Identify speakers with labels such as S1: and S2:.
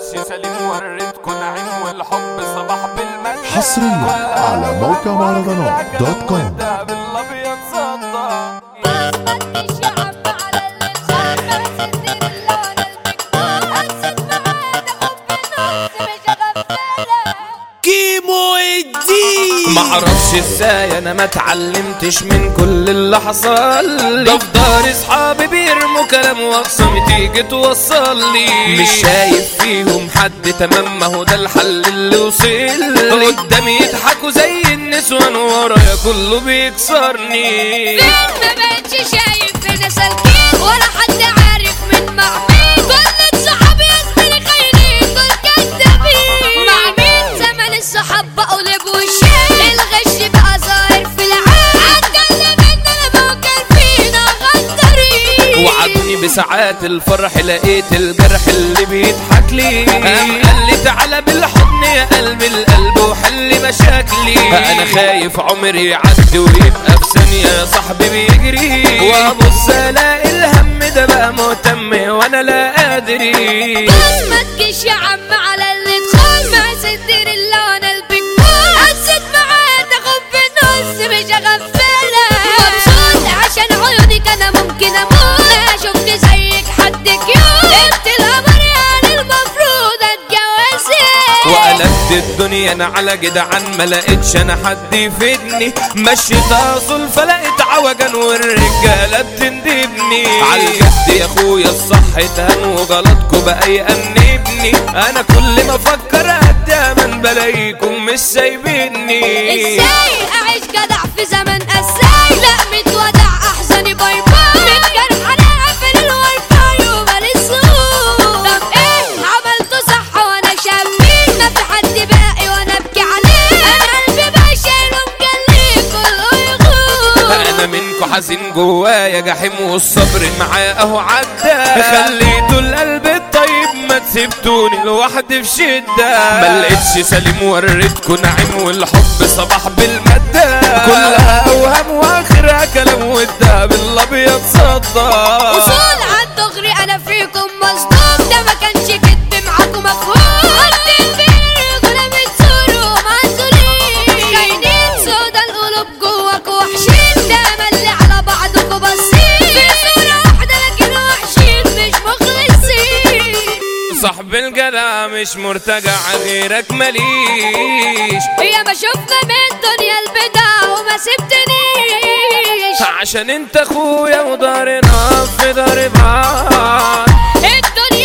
S1: معرفش سليم وريتكم نعيم والحب صباح بالمجد
S2: حصريا على موقع مهرجانات دوت كوم
S1: الدهب الابيض صدى
S3: كيمو الدين
S4: معرفش ازاي انا ما اتعلمتش من كل اللي حصل لي في دار اصحابي بيرموا كلام واقسم تيجي توصل لي مش شايف فيهم حد تمام ما هو ده الحل اللي وصل لي قدامي يضحكوا زي النسوان ورايا كله بيكسرني
S5: فين ما بقتش شايف فينا سالكين ولا حد عارف من مع مين كل الصحاب يا زميلي خاينين دول كدابين مع مين زمن الصحاب بقوا لب وشين الغش بقى ظاهر في العين عدى اللي مننا موكل فينا غدارين
S4: وعدني بساعات الفرح لقيت الجرح اللي بيضحك لي قام قال لي تعالى بالحضن يا قلب القلب وحل مشاكلي انا خايف عمري يعدي ويبقى في ثانية يا صاحبي بيجري وابص الاقي الهم ده بقى مهتم وانا لا ادري
S5: بس ما تجيش يا عم على اللي تخون ما صدر الا وانا البنكون حسيت معاه تاخد بالنص مش هغفلها مبسوط عشان عيونك انا ممكن اموت لا شفت زيك حد كيوت انت القمر يعني المفروض اتجوزك
S4: وقلبت الدنيا انا على جدعان ما لقيتش انا حد يفيدني مشيت اصل فلقيت عوجان والرجاله بتندبني عالجد يا اخويا الصح اتهان وغلطكوا بقى يأنبني انا كل ما افكر قدام بلاقيكم مش سايبيني
S5: ازاي اعيش جدع في زمن ازاي لا متودع احزاني باي باي متجرح انا قافل الواي فاي ومالي صوت طب ايه عملته صح وانا شميت ما في حد باقي وانا ابكي عليه انا قلبي بقى شايله مجلي كله يغور
S4: انا منكو حزين جوايا جحيم والصبر معاه اهو عدى خليتوا القلب الطيب ما تسيبتوني لوحدي في شده ما لقيتش سليم وريتكوا نعيم والحب صباح بالماده كلها اوهام واخرها كلام والدهب الابيض صدى
S5: وصول عالدغري انا فيكم مصدوم ده ما كانش كدب معاكم مفهوم قلت الرجولة بتصوروا معزولين خاينين سودا القلوب جواكوا وحشين ده ملي على بعضكوا باصين في صورة واحدة لكن وحشين مش مخلصين
S4: صاحب الجدع مش مرتجع غيرك ماليش
S5: هي ما شفنا من دنيا البدع وما سبتنيش
S4: عشان انت اخويا ودارنا في دار بعض
S5: الدنيا